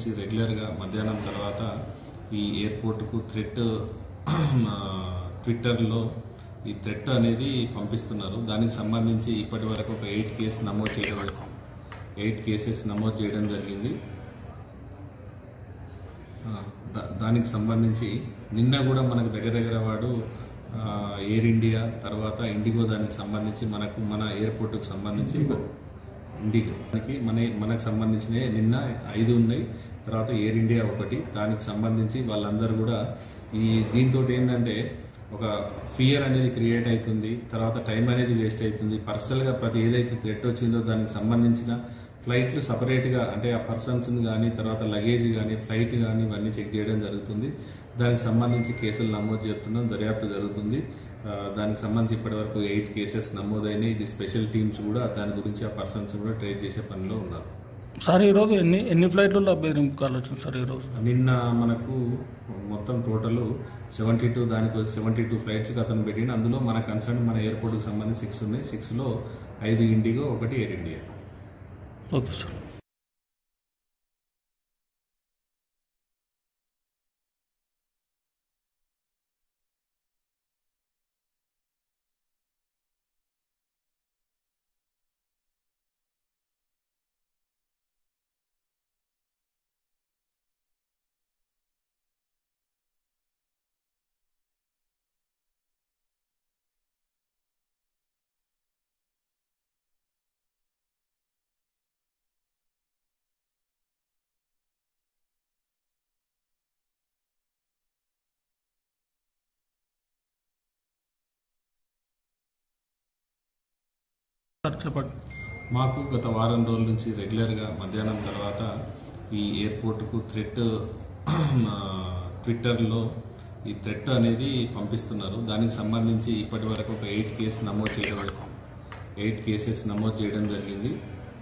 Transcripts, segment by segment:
నుంచి రెగ్యులర్గా మధ్యాహ్నం తర్వాత ఈ ఎయిర్పోర్ట్కు థ్రెట్ ట్విట్టర్లో ఈ థ్రెట్ అనేది పంపిస్తున్నారు దానికి సంబంధించి ఇప్పటి వరకు ఒక ఎయిట్ కేసు నమోదు చేయడం ఎయిట్ కేసెస్ నమోదు చేయడం జరిగింది ఆ, దా- దానికి సంబంధించి నిన్న కూడా మనకు దగ్గర దగ్గర వాడు ఆ, ఎయిర్ ఇండియా తర్వాత ఇండిగో దానికి సంబంధించి మనకు మన ఎయిర్పోర్ట్కు సంబంధించి ఇండిగో దానికి మన మనకు సంబంధించిన నిన్న ఐదు ఉన్నాయి తర్వాత ఎయిర్ ఇండియా ఒకటి దానికి సంబంధించి వాళ్ళందరూ కూడా ఈ దీంతో ఏంటంటే ఒక ఫియర్ అనేది క్రియేట్ అవుతుంది తర్వాత టైం అనేది వేస్ట్ అవుతుంది పర్సనల్గా ప్రతి ఏదైతే థ్రెట్ వచ్చిందో దానికి సంబంధించిన ఫ్లైట్లు సపరేట్గా అంటే ఆ పర్సన్స్ కానీ తర్వాత లగేజ్ కానీ ఫ్లైట్ కానీ ఇవన్నీ చెక్ చేయడం జరుగుతుంది దానికి సంబంధించి కేసులు నమోదు చేస్తున్నాం దర్యాప్తు జరుగుతుంది ఆ, దానికి సంబంధించి ఇప్పటివరకు ఎయిట్ కేసెస్ నమోదైనాయి ఇది స్పెషల్ టీమ్స్ కూడా దాని గురించి ఆ పర్సన్స్ కూడా ట్రేట్ చేసే పనిలో ఉన్నారు సార్ ఈరోజు ఎన్ని ఎన్ని ఫ్లైట్లలో బెదిరింపు కాల్ వచ్చింది సార్ ఈరోజు నిన్న మనకు మొత్తం టోటల్ సెవెంటీ టూ దానికి సెవెంటీ టూ ఫ్లైట్స్కి అతను పెట్టిండు అందులో మన కన్సర్న్ మన ఎయిర్పోర్ట్కి సంబంధించి సిక్స్ ఉన్నాయి సిక్స్లో ఐదు ఇండిగో ఒకటి Air India okay sir sir చెప్పండి మాకు గత వారం రోజుల నుంచి రెగ్యులర్గా మధ్యాహ్నం తర్వాత ఈ ఎయిర్పోర్ట్కు థ్రెట్ ట్విట్టర్లో ఈ థ్రెట్ అనేది పంపిస్తున్నారు దానికి సంబంధించి ఇప్పటి వరకు ఒక ఎయిట్ కేసు నమోదు చేయడం ఎయిట్ కేసెస్ నమోదు చేయడం జరిగింది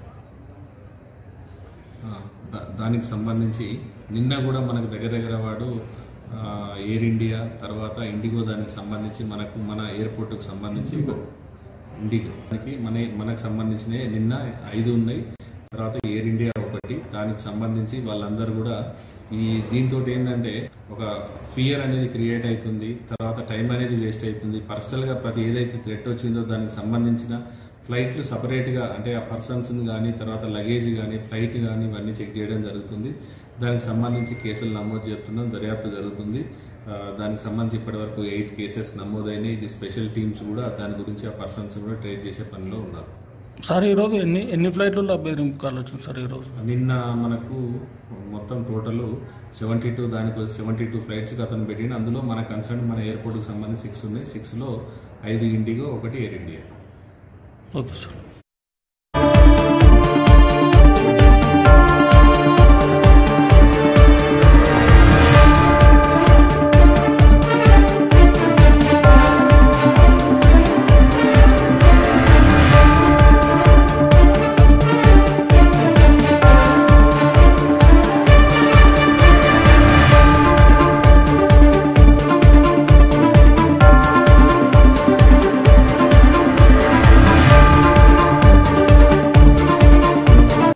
ఆ, దా- దానికి సంబంధించి నిన్న కూడా మనకు దగ్గర దగ్గర వాడు ఆ, ఎయిర్ ఇండియా తర్వాత ఇండిగో దానికి సంబంధించి మనకు మన ఎయిర్పోర్ట్కు సంబంధించి ఇండిగో దానికి మన మనకు సంబంధించిన నిన్న ఐదు ఉన్నాయి తర్వాత ఎయిర్ ఇండియా ఒకటి దానికి సంబంధించి వాళ్ళందరూ కూడా ఈ దీంతో ఏంటంటే ఒక ఫియర్ అనేది క్రియేట్ అవుతుంది తర్వాత టైం అనేది వేస్ట్ అవుతుంది పర్సనల్గా ప్రతి ఏదైతే థ్రెట్ వచ్చిందో దానికి సంబంధించిన ఫ్లైట్లు సపరేట్గా అంటే ఆ పర్సన్స్ కానీ తర్వాత లగేజ్ కానీ ఫ్లైట్ కానీ ఇవన్నీ చెక్ చేయడం జరుగుతుంది దానికి సంబంధించి కేసులు నమోదు చేస్తున్నాం దర్యాప్తు జరుగుతుంది ఆ, దానికి సంబంధించి ఇప్పటివరకు ఎయిట్ కేసెస్ నమోదైనాయి ఇది స్పెషల్ టీమ్స్ కూడా దాని గురించి ఆ పర్సన్స్ కూడా ట్రేట్ చేసే పనిలో ఉన్నారు సార్ ఈరోజు ఎన్ని ఎన్ని ఫ్లైట్లలో బెదిరింపు కాల్ వచ్చింది సార్ ఈరోజు నిన్న మనకు మొత్తం టోటల్ సెవెంటీ టూ దానికి సెవెంటీ టూ ఫ్లైట్స్కి అతను పెట్టిండు అందులో మన కన్సర్న్ మన ఎయిర్పోర్ట్కి సంబంధించి సిక్స్ ఉన్నాయి సిక్స్లో ఐదు ఇండిగో ఒకటి ఎయిర్ ఇండియా ఓకే సార్